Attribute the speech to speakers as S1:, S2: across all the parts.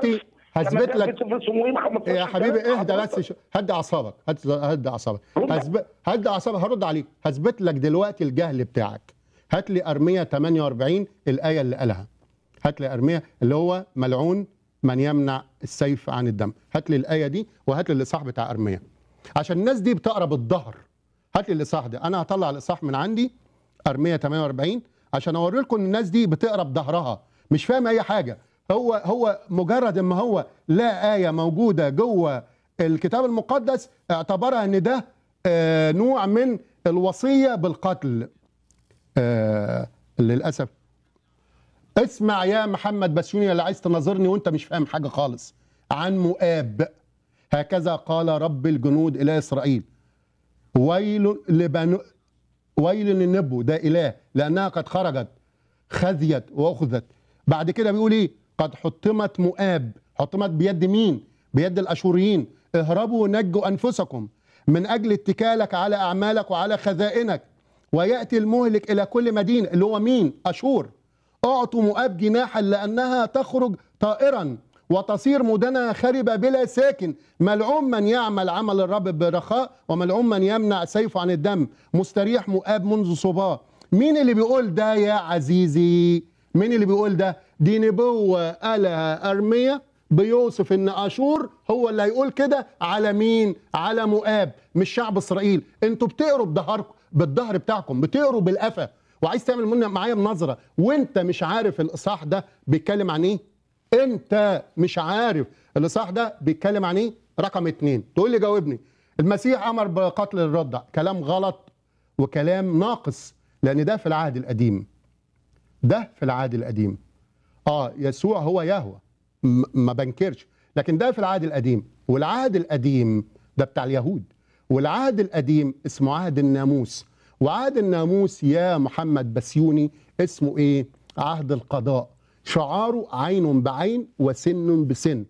S1: دلوقتي هثبت
S2: لما
S1: لك
S2: كان في صموئيل 15
S1: يا حبيبي
S2: سنة
S1: اهدى بس
S2: حضرتك.
S1: شو- هدي اعصابك هد- هدي اعصابك
S2: رد.
S1: هثبت هدي اعصابك هرد عليك هثبت لك دلوقتي الجهل بتاعك هات لي ارميه 48 الايه اللي قالها هات لي ارميه اللي هو ملعون من يمنع السيف عن الدم هات لي الايه دي وهات لي الاصحاح بتاع ارميه عشان الناس دي بتقرا بالظهر هات لي الاصحاح ده انا هطلع الاصحاح من عندي ارميه 48 عشان اوري لكم ان الناس دي بتقرا بظهرها مش فاهم اي حاجه هو هو مجرد اما هو لا ايه موجوده جوه الكتاب المقدس اعتبرها ان ده آه، نوع من الوصيه بالقتل آه، للاسف اسمع يا محمد بسيوني اللي عايز تناظرني وانت مش فاهم حاجه خالص عن مؤاب هكذا قال رب الجنود الى اسرائيل ويل لبنو ويل للنبو ده اله لانها قد خرجت خذيت واخذت بعد كده بيقول ايه قد حطمت مؤاب حطمت بيد مين بيد الاشوريين اهربوا ونجوا انفسكم من اجل اتكالك على اعمالك وعلى خزائنك وياتي المهلك الى كل مدينه اللي هو مين اشور اعطوا مؤاب جناحا لانها تخرج طائرا وتصير مدنها خربة بلا ساكن ملعون من يعمل عمل الرب برخاء وملعون من يمنع سيفه عن الدم مستريح مؤاب منذ صباه مين اللي بيقول ده يا عزيزي مين اللي بيقول ده دي نبوة قالها أرمية بيوصف ان اشور هو اللي هيقول كده على مين على مؤاب مش شعب اسرائيل انتوا بتقروا بظهركم بالظهر بتاعكم بتقروا بالقفا وعايز تعمل من معايا مناظره وانت مش عارف الاصحاح ده بيتكلم عن ايه انت مش عارف الاصحاح ده بيتكلم عن ايه رقم اتنين تقول لي جاوبني المسيح امر بقتل الرضع كلام غلط وكلام ناقص لان ده في العهد القديم ده في العهد القديم اه يسوع هو يهوه م- ما بنكرش لكن ده في العهد القديم والعهد القديم ده بتاع اليهود والعهد القديم اسمه عهد الناموس وعهد الناموس يا محمد بسيوني اسمه ايه عهد القضاء شعاره عين بعين وسن بسن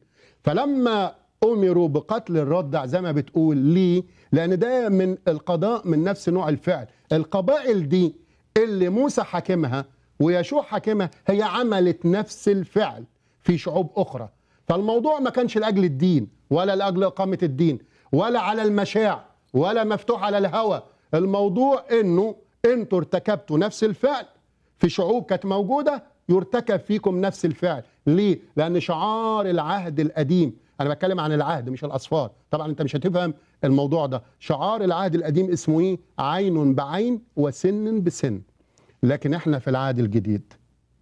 S1: فلما امروا بقتل الرضع زي ما بتقول ليه لان ده من القضاء من نفس نوع الفعل القبائل دي اللي موسى حاكمها ويشوع حاكمها هي عملت نفس الفعل في شعوب اخرى فالموضوع ما كانش لاجل الدين ولا لاجل اقامه الدين ولا على المشاع ولا مفتوح على الهوى الموضوع انه انتوا ارتكبتوا نفس الفعل في شعوب كانت موجوده يرتكب فيكم نفس الفعل ليه لان شعار العهد القديم انا بتكلم عن العهد مش الاصفار طبعا انت مش هتفهم الموضوع ده شعار العهد القديم اسمه ايه عين بعين وسن بسن لكن احنا في العهد الجديد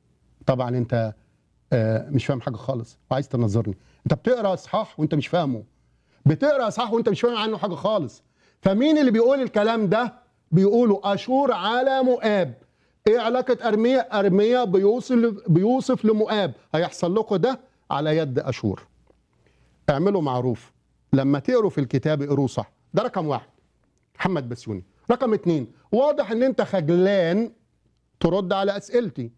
S1: طبعا انت آه، مش فاهم حاجه خالص وعايز تنظرني انت بتقرا اصحاح وانت مش فاهمه بتقرا اصحاح وانت مش فاهم عنه حاجه خالص فمين اللي بيقول الكلام ده بيقولوا اشور على مؤاب ايه علاقه ارميه ارميه بيوصف بيوصف لمؤاب هيحصل لكم ده على يد اشور اعملوا معروف لما تقروا في الكتاب اقروا صح ده رقم واحد محمد بسيوني رقم اتنين واضح ان انت خجلان ترد على اسئلتي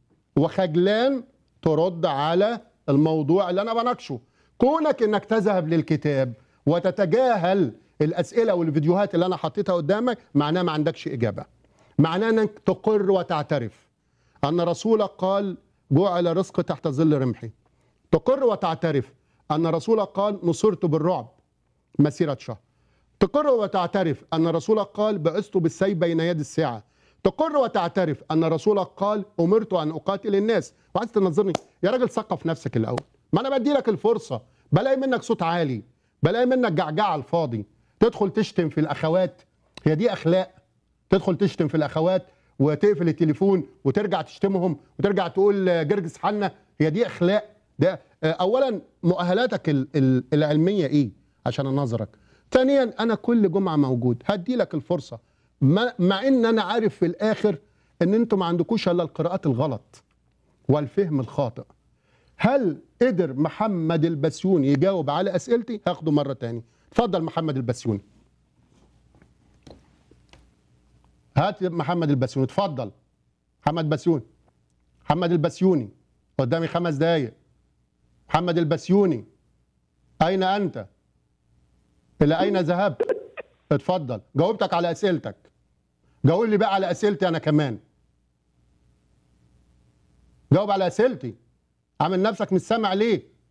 S1: وخجلان ترد على الموضوع اللي انا بناقشه كونك انك تذهب للكتاب وتتجاهل الاسئله والفيديوهات اللي انا حطيتها قدامك معناه ما عندكش اجابه معناه انك تقر وتعترف ان رسولك قال جعل رزق تحت ظل رمحي تقر وتعترف ان رسولك قال نصرت بالرعب مسيره شهر تقر وتعترف أن رسولك قال بعثت بالسيف بين يد الساعة تقر وتعترف أن رسولك قال أمرت أن أقاتل الناس وعايز تنظرني يا راجل ثقف نفسك الأول ما أنا بدي لك الفرصة بلاقي منك صوت عالي بلاقي منك جعجعة على الفاضي تدخل تشتم في الأخوات هي دي أخلاق تدخل تشتم في الأخوات وتقفل التليفون وترجع تشتمهم وترجع تقول آه، جرجس حنا هي دي أخلاق ده آه، أولا مؤهلاتك ال- ال- العلمية إيه عشان أنظرك ثانيا انا كل جمعه موجود هدي لك الفرصه ما- مع ان انا عارف في الاخر ان انتوا ما عندكوش الا القراءات الغلط والفهم الخاطئ هل قدر محمد البسيوني يجاوب على اسئلتي هاخده مره تاني اتفضل محمد البسيوني هات محمد البسيوني اتفضل محمد بسيوني محمد البسيوني قدامي خمس دقايق محمد البسيوني اين انت الى اين ذهبت اتفضل جاوبتك على اسئلتك جاوب لي بقى على اسئلتي انا كمان جاوب على اسئلتي عامل نفسك مش سامع ليه